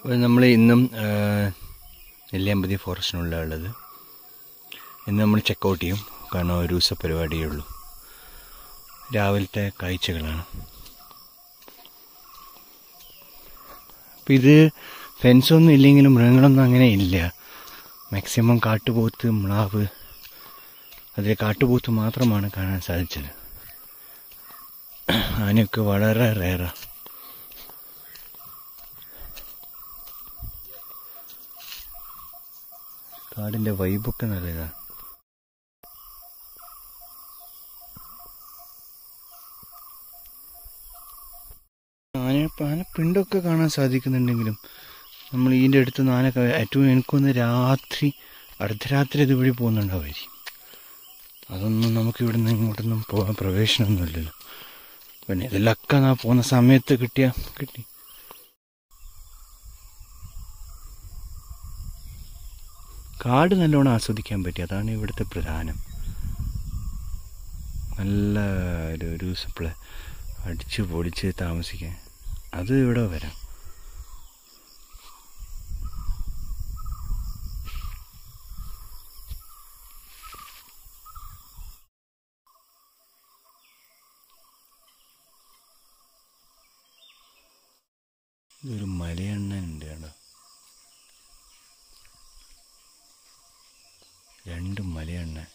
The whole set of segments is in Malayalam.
നമ്മൾ ഇന്നും ആ, നെല്ലിയാമ്പതി ഫോറസ്റ്റിനുള്ള ഉള്ളത് ഇന്ന് നമ്മൾ ചെക്കൗട്ട് ചെയ്യും കാരണം ഒരു ദിവസ പരിപാടിയേ ഉള്ളൂ രാവിലത്തെ കാഴ്ചകളാണ് അപ്പം ഇത് ഫെൻസൊന്നും ഇല്ലെങ്കിലും മൃഗങ്ങളൊന്നും അങ്ങനെ ഇല്ല മാക്സിമം കാട്ടുപോത്ത് മ്ലാവ് അതിൽ കാട്ടുപോത്ത് മാത്രമാണ് കാണാൻ സാധിച്ചത് ആനയൊക്കെ വളരെ റേറാണ് കാടിൻ്റെ വൈബൊക്കെ നല്ലതാണ് ആന ആന പിണ്ടൊക്കെ കാണാൻ സാധിക്കുന്നുണ്ടെങ്കിലും നമ്മൾ ഇതിൻ്റെ അടുത്ത് നിന്ന് ആന ക- ഏറ്റവും എനിക്കൊന്ന് രാത്രി അർദ്ധരാത്രി ഇതുവഴി പോകുന്നുണ്ടാവുമായിരിക്കും അതൊന്നും നമുക്ക് ഇവിടെ നിന്ന് ഇങ്ങോട്ടൊന്നും പോകാൻ പ്രവേശനമൊന്നുമില്ലല്ലോ പിന്നെ ഇതിലൊക്കെ നാ പോകുന്ന സമയത്ത് കിട്ടിയ കിട്ടി കാട് നല്ലോണം ആസ്വദിക്കാൻ പറ്റി അതാണ് ഇവിടുത്തെ പ്രധാനം നല്ല ഒരു ഒരു ദിവസം അടിച്ച് പൊടിച്ച് താമസിക്കാൻ അത് ഇവിടെ വരാം ഇതൊരു മലയണ്ണനുണ്ട് കേട്ടോ രണ്ട് മലയണ്ണൻ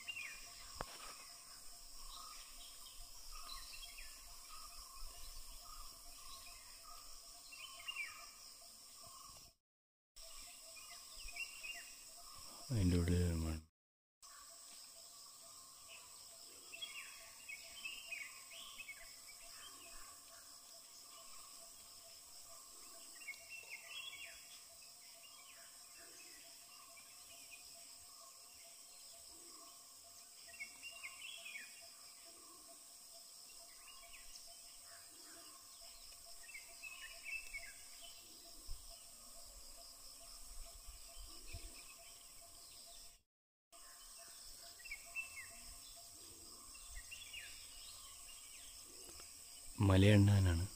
അതിൻ്റെ ഉള്ളിൽ ഒരു മണ്ണ് മലയണ്ണാനാണ്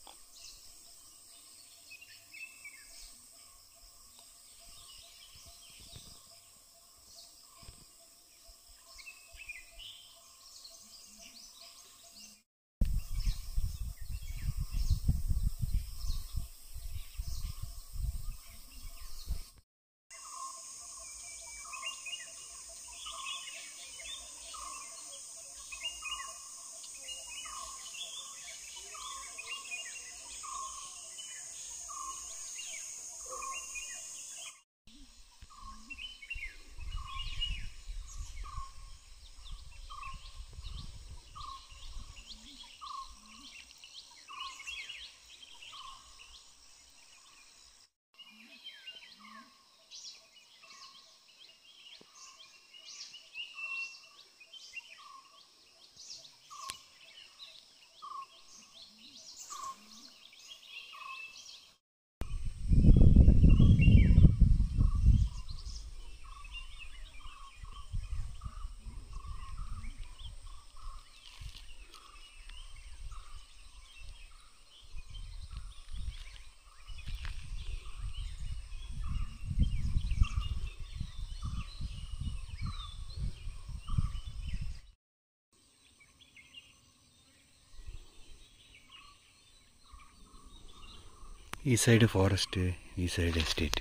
ഈ സൈഡ് ഫോറസ്റ്റ് ഈ സൈഡ് എസ്റ്റേറ്റ്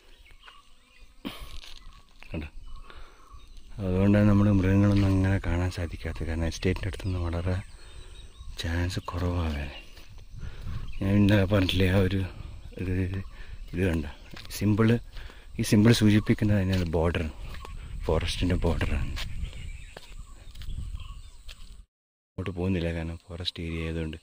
കണ്ടോ അതുകൊണ്ടാണ് നമ്മൾ മൃഗങ്ങളൊന്നും അങ്ങനെ കാണാൻ സാധിക്കാത്തത് കാരണം എസ്റ്റേറ്റിൻ്റെ അടുത്തൊന്നും വളരെ ചാൻസ് കുറവാണ് ഞാൻ ഇന്നലെ പറഞ്ഞില്ലേ ആ ഒരു ഒരു ഇത് കണ്ട സിമ്പിള് ഈ സിമ്പിൾ സൂചിപ്പിക്കുന്നത് അതിനാണ് ബോർഡർ ഫോറസ്റ്റിൻ്റെ ബോർഡറാണ് അങ്ങോട്ട് പോകുന്നില്ല കാരണം ഫോറസ്റ്റ് ഏരിയ ആയതുകൊണ്ട്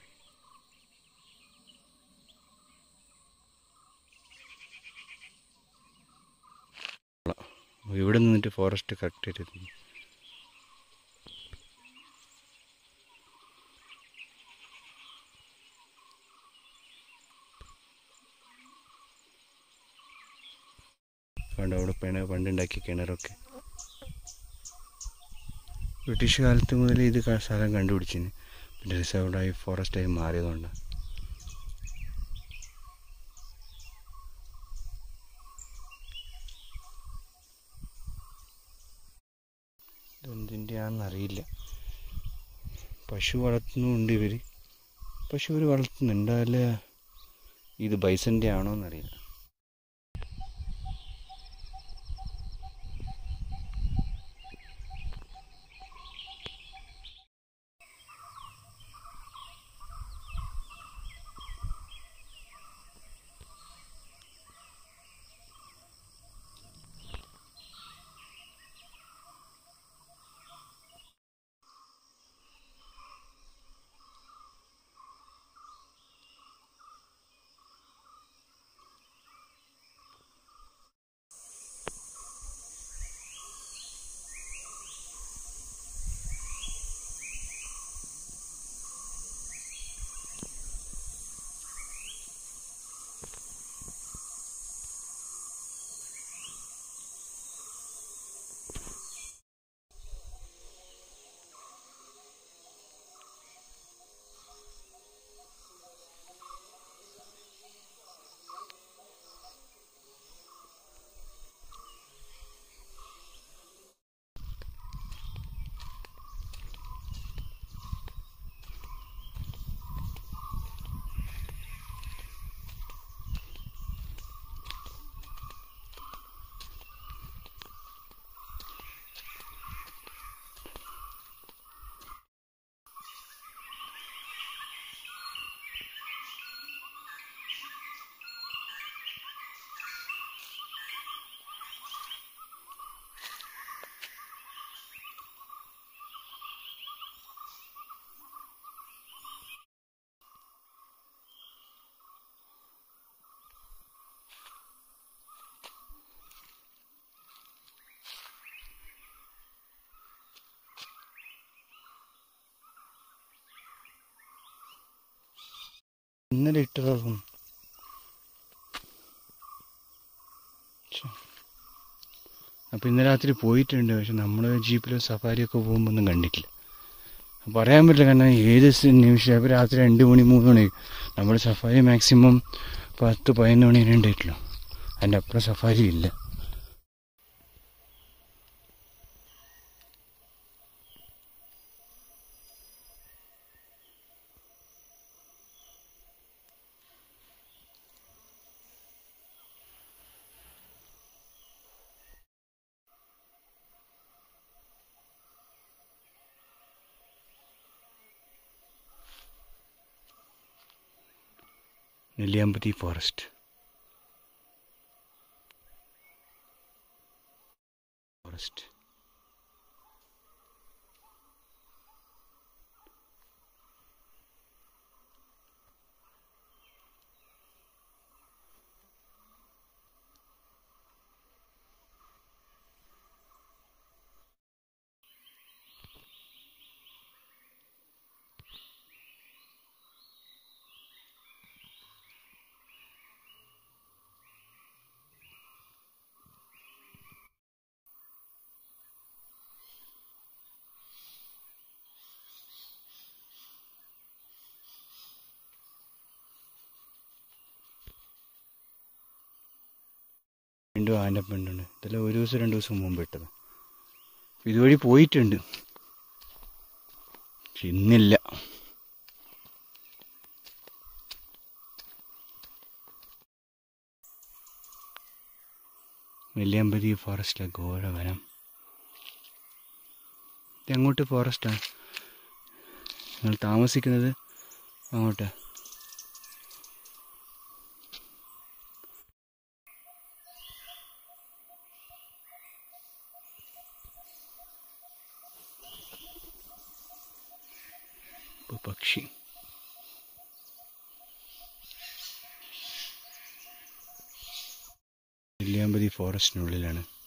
ഇവിടെ നിന്നിട്ട് ഫോറസ്റ്റ് കറക്റ്റായിട്ട് എത്തി പണ്ട് അവിടെ പണ പണ്ടുണ്ടാക്കിയ കിണറൊക്കെ ബ്രിട്ടീഷ് കാലത്ത് മുതൽ ഇത് ക- സ്ഥലം കണ്ടുപിടിച്ചിന് പിന്നെ റിസർവ്ഡായി ഫോറസ്റ്റായി മാറിയതുകൊണ്ടാണ് ഇതെന്തിൻ്റെയാണെന്നറിയില്ല പശു വളർത്തുന്നുണ്ട് ഇവർ പശു ഇവർ വളർത്തുന്നുണ്ട് അല്ല ഇത് ബൈസൻ്റെ ആണോ എന്നറിയില്ല ഇന്നലെ ഇട്ടതാകും അപ്പോൾ ഇന്ന് രാത്രി പോയിട്ടുണ്ട് പക്ഷെ നമ്മൾ ജീപ്പിലോ സഫാരിയൊക്കെ പോകുമ്പോൾ ഒന്നും കണ്ടിട്ടില്ല പറയാൻ പറ്റില്ല കാരണം ഏത് സ് നിമിഷം ഇപ്പോൾ രാത്രി രണ്ട് മണി മൂന്ന് മണി നമ്മൾ സഫാരി മാക്സിമം പത്ത് പതിനൊന്ന് മണി വരെ ഉണ്ടായിട്ടുള്ളൂ അതിൻ്റെ അപ്പുറം സഫാരി ഇല്ല നെല്ലിയാമ്പതി ഫോറസ്റ്റ് ഫോറസ്റ്റ് വീണ്ടും ആൻ്റെ പെണ്ണുണ്ട് ഇതെല്ലാം ഒരു ദിവസം രണ്ട് ദിവസം മുമ്പ് ഇട്ടത് ഇതുവഴി പോയിട്ടുണ്ട് പക്ഷെ ഇന്നില്ല നെല്ലിയാമ്പതി ഫോറസ്റ്റിലെ ഘോര വനം ഇത് അങ്ങോട്ട് ഫോറസ്റ്റാണ് നിങ്ങൾ താമസിക്കുന്നത് അങ്ങോട്ട് ഇപ്പൊ പക്ഷി നെല്ലിയാമ്പതി ഫോറസ്റ്റിനുള്ളിലാണ്